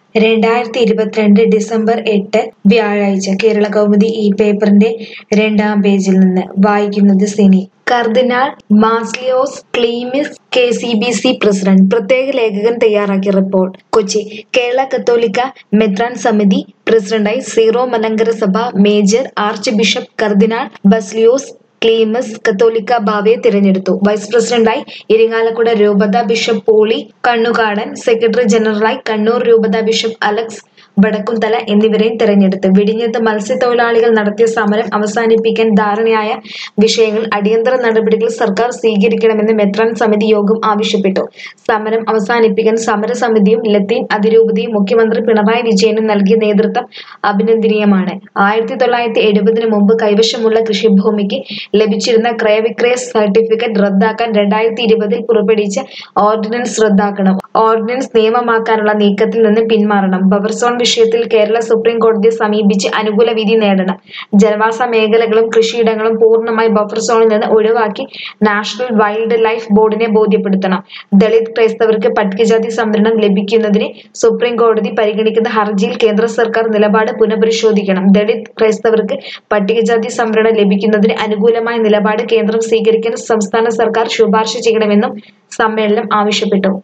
രണ്ടായിരത്തി ഇരുപത്തിരണ്ട് ഡിസംബർ എട്ട് വ്യാഴാഴ്ച കേരള കൗമുദി ഈ പേപ്പറിന്റെ രണ്ടാം പേജിൽ നിന്ന് വായിക്കുന്നത് സിനി കർദിനാൾ മാസ്ലിയോസ് Cleemis K C B C president പ്രത്യേക ലേഖകൻ തയ്യാറാക്കിയ റിപ്പോർട്ട് കൊച്ചി കേരള കത്തോലിക്ക മെത്രാൻ സമിതി പ്രസിഡന്റായി സീറോ മലങ്കര സഭ major arch bishop cardinal Baselios Cleemis കത്തോലിക്ക ബാവയെ തിരഞ്ഞെടുത്തു വൈസ് പ്രസിഡന്റായി ഇരിങ്ങാലക്കുട രൂപത ബിഷപ്പ് പോളി കണ്ണുകാടൻ സെക്രട്ടറി ജനറലായി കണ്ണൂർ രൂപത ബിഷപ്പ് അലക്സ് വടക്കുംതല എന്നിവരെയും തെരഞ്ഞെടുത്തു വിഴിഞ്ഞത്ത് മത്സ്യത്തൊഴിലാളികൾ നടത്തിയ സമരം അവസാനിപ്പിക്കാൻ ധാരണയായ വിഷയങ്ങൾ അടിയന്തര നടപടികൾ സർക്കാർ സ്വീകരിക്കണമെന്ന് മെത്രാൻ സമിതി യോഗം ആവശ്യപ്പെട്ടു സമരം അവസാനിപ്പിക്കാൻ സമരസമിതിയും ലത്തീൻ അതിരൂപതയും മുഖ്യമന്ത്രി പിണറായി വിജയനും നൽകിയ നേതൃത്വം അഭിനന്ദനീയമാണ് ആയിരത്തി തൊള്ളായിരത്തി എഴുപതിനു മുമ്പ് കൈവശമുള്ള കൃഷിഭൂമിക്ക് ലഭിച്ചിരുന്ന ക്രയവിക്രയ സർട്ടിഫിക്കറ്റ് റദ്ദാക്കാൻ രണ്ടായിരത്തി ഇരുപതിൽ പുറപ്പെടുവിച്ച ഓർഡിനൻസ് റദ്ദാക്കണം ഓർഡിനൻസ് നിയമമാക്കാനുള്ള നീക്കത്തിൽ നിന്ന് പിന്മാറണം ബഫർ സോൺ വിഷയത്തിൽ കേരള സുപ്രീം കോടതിയെ സമീപിച്ച് അനുകൂല വിധി നേടണം ജനവാസ മേഖലകളും കൃഷിയിടങ്ങളും പൂർണ്ണമായി ബഫർ സോണിൽ നിന്ന് ഒഴിവാക്കി നാഷണൽ വൈൽഡ് ലൈഫ് ബോർഡിനെ ബോധ്യപ്പെടുത്തണം ദളിത് ക്രൈസ്തവർക്ക് പട്ടികജാതി സംവരണം ലഭിക്കുന്നതിന് സുപ്രീം കോടതി പരിഗണിക്കുന്ന ഹർജിയിൽ കേന്ദ്ര സർക്കാർ നിലപാട് പുനഃപരിശോധിക്കണം ദളിത് ക്രൈസ്തവർക്ക് പട്ടികജാതി സംവരണം ലഭിക്കുന്നതിന് അനുകൂലമായ നിലപാട് കേന്ദ്രം സ്വീകരിക്കാൻ സംസ്ഥാന സർക്കാർ ശുപാർശ ചെയ്യണമെന്നും സമ്മേളനം ആവശ്യപ്പെട്ടു